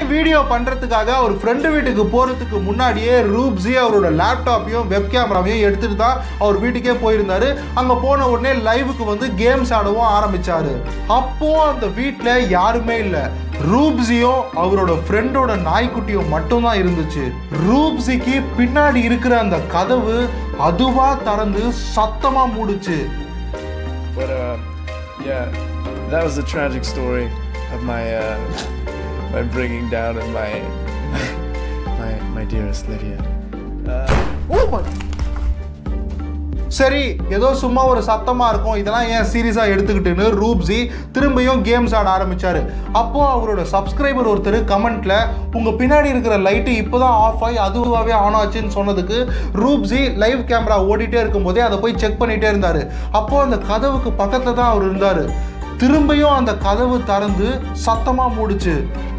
Video பண்றதுக்காக அவர் friend வீட்டுக்கு போறதுக்கு முன்னாடியே ரூப்ஸி அவரோட லேப்டாப்பையும் வெப் கேமராவையும் எடுத்துட்டு தான் அவர் வீட்டுக்கே போயிருந்தாரு அங்க போன உடனே லைவுக்கு வந்து கேம்ஸ் ஆடவும் ஆரம்பிச்சாரு அப்போ அந்த வீட்டில் யாருமே இல்லை ரூப்ஸியும் அவரோட ஃப்ரெண்டோட நாய்க்குட்டியும் மட்டும்தான் இருந்துச்சு ரூப்ஸிக்கு பின்னாடி இருக்கிற அந்த கதவு அதுவா திறந்து சத்தமா மூடுச்சு But uh, yeah, that was the tragic story of my uh, my bringing down of my my my dearest Lydia. Uh, சரி ஏதோ சும்மா ஒரு சத்தமா இருக்கும் இதெல்லாம் ஏன் சீரியஸா எடுத்துக்கிட்டுன்னு ரூப்ஸி திரும்பியும் கேம்ஸ் ஆட ஆரம்பிச்சாரு அப்போ அவரோட சப்ஸ்கிரைபர் ஒருத்தர் கமெண்ட்ல உங்க பின்னாடி இருக்கிற லைட்டு இப்போதான் ஆஃப் ஆகி அதுவாகவே ஆன் ஆச்சுன்னு சொன்னதுக்கு ரூப்ஸி லைவ் கேமரா ஓடிட்டே இருக்கும்போதே அதை போய் செக் பண்ணிட்டே இருந்தாரு அப்போ அந்த கதவுக்கு பக்கத்துல தான் அவர் இருந்தாரு திரும்பியும் அந்த கதவு திறந்து சத்தமா மூடுச்சு